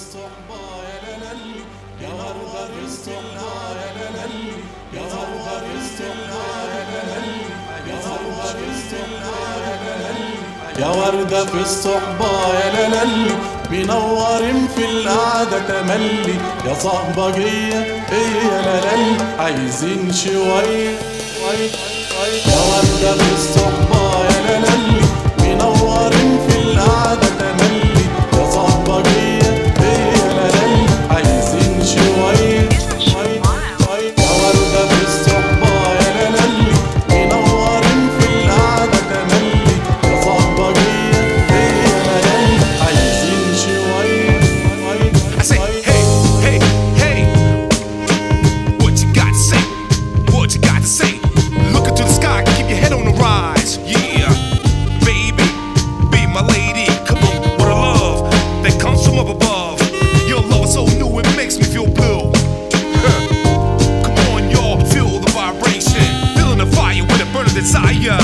الصحبة يا لالي يا وردة في الصحبة يا لالي يا وردة في الصحبة يا لالي يا وردة في الصحبة يا لالي يا وردة في الصحبة يا لالي منور في القعدة تملي يا صهبجية ايه يا لالي عايزين شوية يا وردة في الصحبة يا لالي منور في القعدة تملي يا صهبجية ايه يا لالي عايزين شوية يا وردة في الصحبة يا لالي منور في القعدة تملي يا صهبجية ايه يا لالي عايزين شوية I say, hey, hey, hey. What you got to say? What you got to say? Look into the sky, keep your head on the rise. Yeah, baby, be my lady. Come on, what a love that comes from up above. Your love is so new, it makes me feel blue. Huh. Come on, y'all, feel the vibration. Feeling the fire with a burning desire.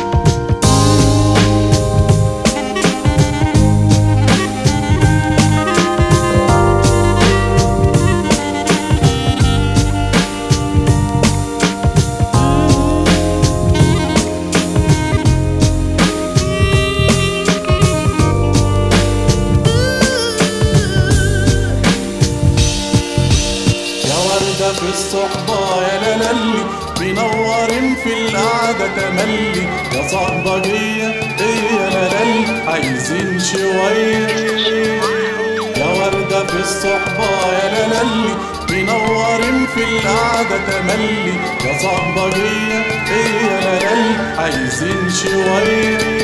يا وردة في الصحبة يا لالي منور في القعدة تملي يا صهبجية ايه يا لالي عايزين شوية يا وردة في الصحبة يا لالي منور في القعدة تملي يا صهبجية ايه يا لالي عايزين شوية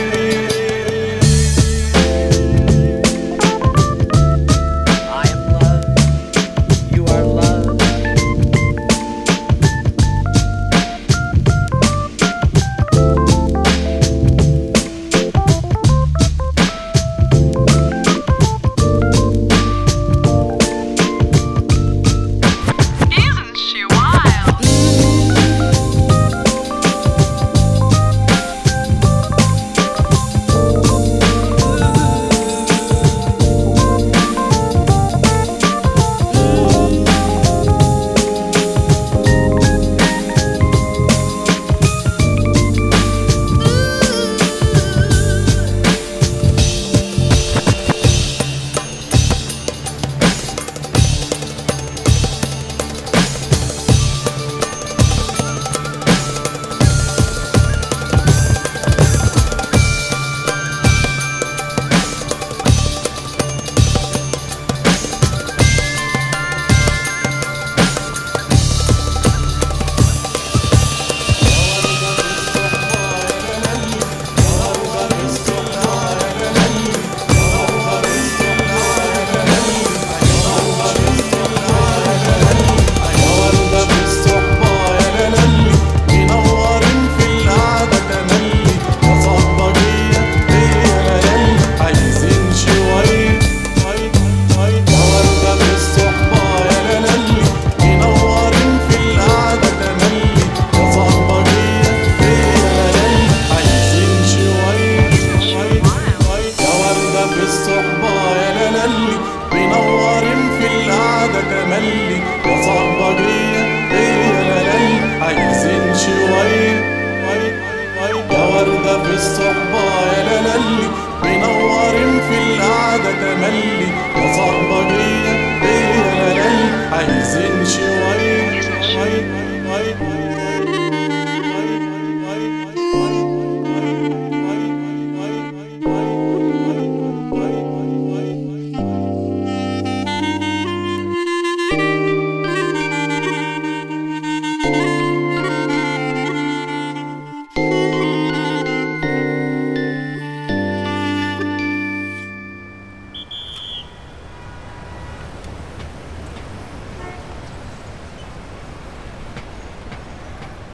I am love. You are love. Isn't she wild? يا وردة في الصحبة يا لالي منور في القعدة تملي يا صهبجية ايه يا لالي عايزين شوية يا وردة في الصحبة يا لالي منور في القعدة تملي يا صهبجية ايه يا لالي عايزين شوية يا وردة في الصحبة يا لالي منور في القعدة تملي يا صهبجية ايه يا لالي عايزين شوية يا وردة في الصحبة يا لالي منور في القعدة تملي